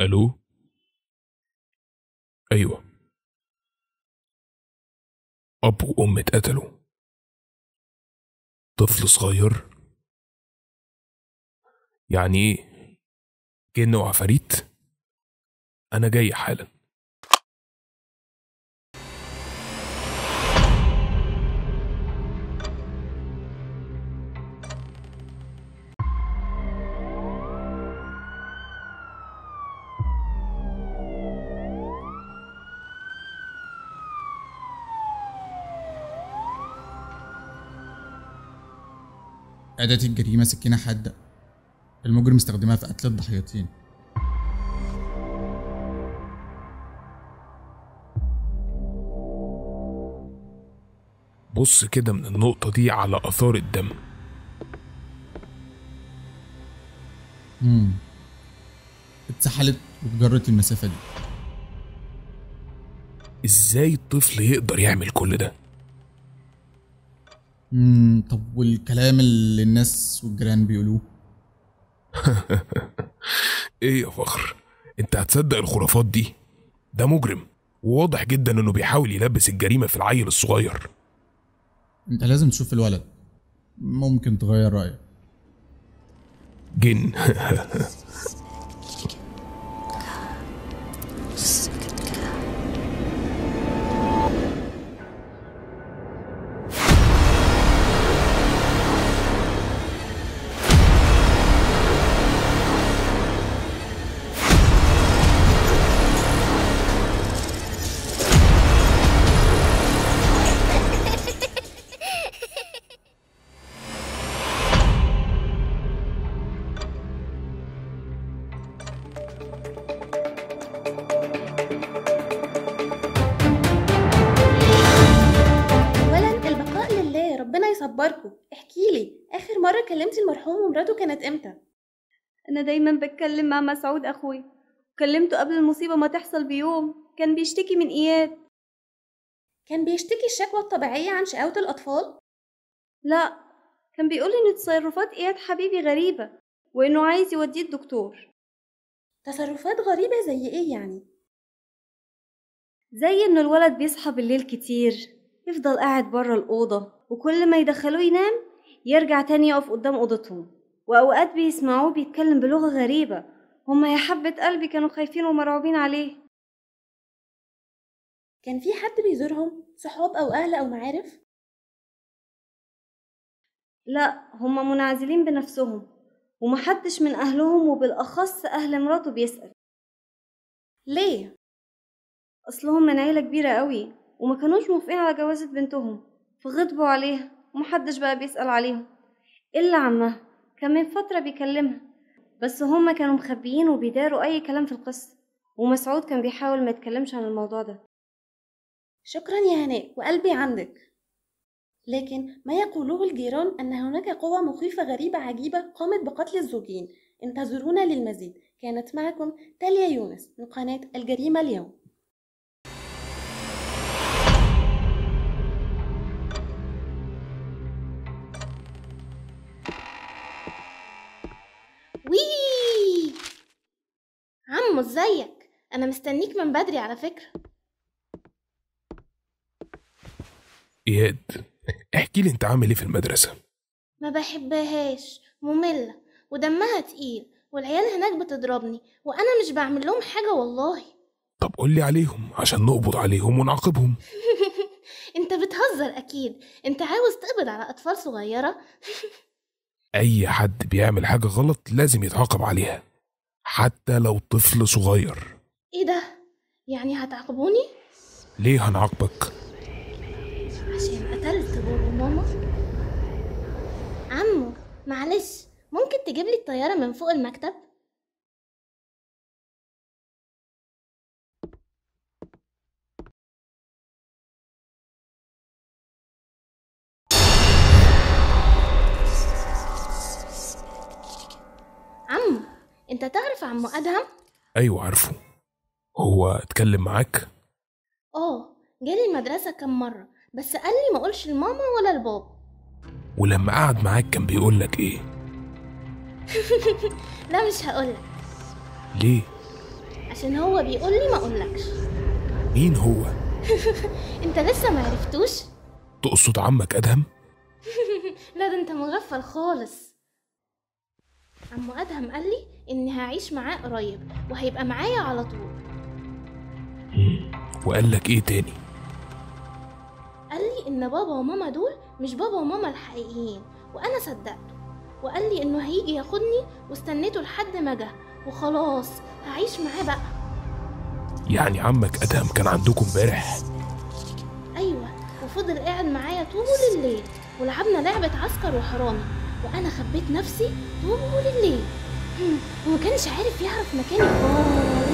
الو ايوه اب وام اتقتلوا طفل صغير يعني ايه جن وعفاريت انا جاي حالا أداة الجريمة سكينة حادة المجرم استخدمها في قتل الضحيتين بص كده من النقطة دي على آثار الدم مم. اتسحلت واتجرت المسافة دي ازاي الطفل يقدر يعمل كل ده مم. طب والكلام اللي الناس والجيران بيقولوه ايه يا فخر انت هتصدق الخرافات دي ده مجرم وواضح جدا انه بيحاول يلبس الجريمة في العيل الصغير انت لازم تشوف الولد ممكن تغير رأيك جن اولا البقاء لله ربنا يصبركم احكيلي اخر مره كلمتي المرحوم ومراته كانت امتى أنا دايما بتكلم مع مسعود أخوي كلمته قبل المصيبة ما تحصل بيوم كان بيشتكي من إياد كان بيشتكي الشكوى الطبيعيه عن شقاوه الاطفال لا كان بيقول إن تصرفات إياد حبيبي غريبة وإنه عايز يوديه الدكتور تصرفات غريبه زي ايه يعني زي إن الولد بيصحى بالليل كتير يفضل قاعد برا الأوضة وكل ما يدخلوه ينام يرجع تاني يقف قدام أوضتهم وأوقات بيسمعوه بيتكلم بلغة غريبة هما يا حبة قلبي كانوا خايفين ومرعوبين عليه كان في حد بيزورهم صحاب او اهل او معارف لا هما منعزلين بنفسهم ومحدش من أهلهم وبالأخص أهل مراته بيسأل ليه أصلهم من عيلة كبيرة قوي وما كانوش موافقين على جوازة بنتهم فغضبوا عليها ومحدش بقى بيسأل عليهم إلا عمها كان من فترة بيكلمها بس هما كانوا مخبيين وبيداروا أي كلام في القصة ومسعود كان بيحاول ما يتكلمش عن الموضوع ده شكرا يا هناء وقلبي عندك لكن ما يقوله الجيران أن هناك قوة مخيفة غريبة عجيبة قامت بقتل الزوجين انتظرونا للمزيد كانت معكم تاليا يونس من قناة الجريمة اليوم وي عمو ازيك انا مستنيك من بدري على فكرة اياد احكي لي انت عامل ايه في المدرسة ما بحبهاش مملة ودمها تقيل والعيال هناك بتضربني وانا مش بعمل لهم حاجة والله طب قول لي عليهم عشان نقبض عليهم ونعاقبهم انت بتهزر اكيد انت عاوز تقبض على اطفال صغيرة اي حد بيعمل حاجة غلط لازم يتعاقب عليها حتى لو طفل صغير ايه ده يعني هتعاقبوني ليه هنعاقبك عشان قتلت بابا وماما عمو معلش ممكن تجيب لي الطيارة من فوق المكتب عمو انت تعرف عمو ادهم ايوه عارفه هو اتكلم معاك اه جالي المدرسة كم مرة بس قال لي ما اقولش لماما ولا لبابا ولما قعد معاك كان بيقول لك ايه لا مش هقولك ليه عشان هو بيقول لي ما اقولكش مين هو انت لسه ما عرفتوش تقصد عمك ادهم لا ده انت مغفل خالص عمو ادهم قال لي اني هعيش معاه قريب وهيبقى معايا على طول وقال لك ايه تاني قال لي ان بابا وماما دول مش بابا وماما الحقيقيين وانا صدقته وقال لي انه هيجي ياخدني واستنيته لحد ما جه وخلاص هعيش معاه بقى يعني عمك ادهم كان عندكم امبارح ايوه وفضل قاعد معايا طول الليل ولعبنا لعبة عسكر وحرامي وانا خبيت نفسي طول الليل هم، وما كانش عارف يعرف مكاني خالص